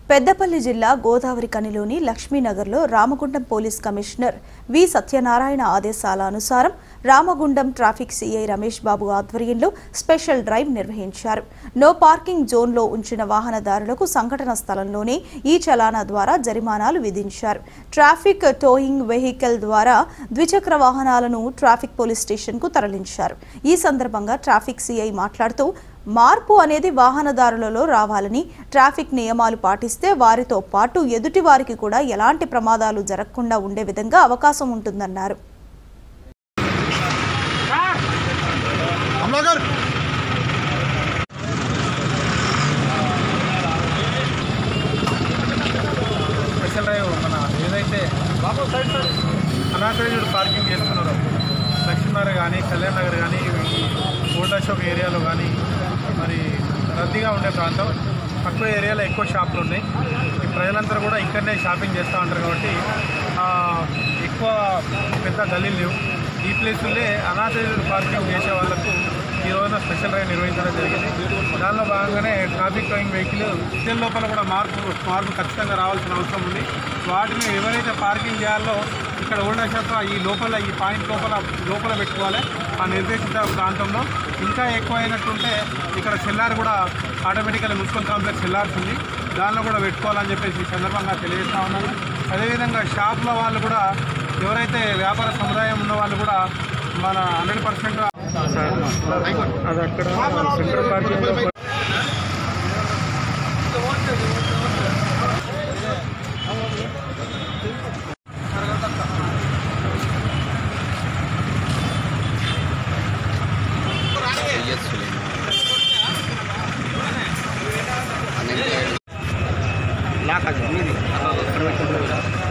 పెద్దపల్లి జిల్లా గోదావరి కనిలోని లక్ష్మీనగర్లో Ramagundam police commissioner V Satyanarayana ఆదేశాల అనుసారం రామగుండం ట్రాఫిక్ సీఐ రమేష్ బాబు ఆధ్వర్యంలో స్పెషల్ డ్రైవ్ నిర్వహించారు నో పార్కింగ్ జోన్లో ఉంచిన వాహనదారులకు సంఘటన స్థలంలోనే ఈ చలానా ద్వారా జరిమానాలు విధించారు ట్రాఫిక్ టోయింగ్ వెహికల్ ద్వారా ద్విచక్ర వాహనాలను ట్రాఫిక్ పోలీస్ స్టేషన్కు తరలించారు ఈ సందర్భంగా ట్రాఫిక్ సీఐ మాట్లాడుతూ మార్పు అనేది వాహనదారులలో రావాలని ట్రాఫిక్ నియమాలు పాటిస్తే వారితో పాటు ఎదుటి వారికి కూడా ఎలాంటి ప్రమాదాలు జరగకుండా ఉండే విధంగా అవకాశం ఉంటుందన్నారు हमलागर స్పెషల్ డ్రైవ్ మన ఏదైతే అనాథరైజ్డ్ పార్కింగ్ చేస్తున్నారో లక్ష్మీనగర్ కానీ కళ్యాణ్ నగర్ కానీ ఈ ఓల్డ్ అశోక్ ఏరియాలో కానీ మరి రద్దీగా ఉండే ప్రాంతం తక్కువ ఏరియాలో ఎక్కువ షాపులు ఉన్నాయి ఈ ప్రజలందరూ కూడా ఇక్కడనే షాపింగ్ చేస్తూ ఉంటారు కాబట్టి ఆ, ఎక్కువ పెద్ద గల్లీలు లేవు ఈ ప్లేసులే అనాథరైజ్డ్ పార్కింగ్ చేసే వాళ్ళకు ఈ రోజున స్పెషల్ డ్రైవ్ నిర్వహించడం జరిగింది దానిలో భాగంగానే ట్రాఫిక్ టోయింగ్ వెహికల్ ఇంజన్ లోపల కూడా మార్పు మార్పు ఖచ్చితంగా రావాల్సిన అవసరం ఉంది వాటిని ఎవరైతే పార్కింగ్ చేయాలో ఇక్కడ ఓల్డ్ శాఖ ఈ లోపల ఈ పాయింట్ లోపల లోపల పెట్టుకోవాలి ఆ నిర్దేశిత ప్రాంతంలో ఇంకా ఎక్కువ అయినట్టుంటే ఇక్కడ సెల్లార్ కూడా ఆటోమేటికల్ మున్సిపల్ కాంప్లెక్స్ సెల్లార్స్ ఉంది దానిలో కూడా పెట్టుకోవాలని చెప్పేసి ఈ సందర్భంగా తెలియజేస్తా ఉన్నాను అదేవిధంగా షాప్ల వాళ్ళు కూడా ఎవరైతే వ్యాపార సముదాయం ఉన్న వాళ్ళు కూడా మన హండ్రెడ్ పర్సెంట్ అది అక్కడ సెంట్రల్ పార్కింగ్ लाख हजार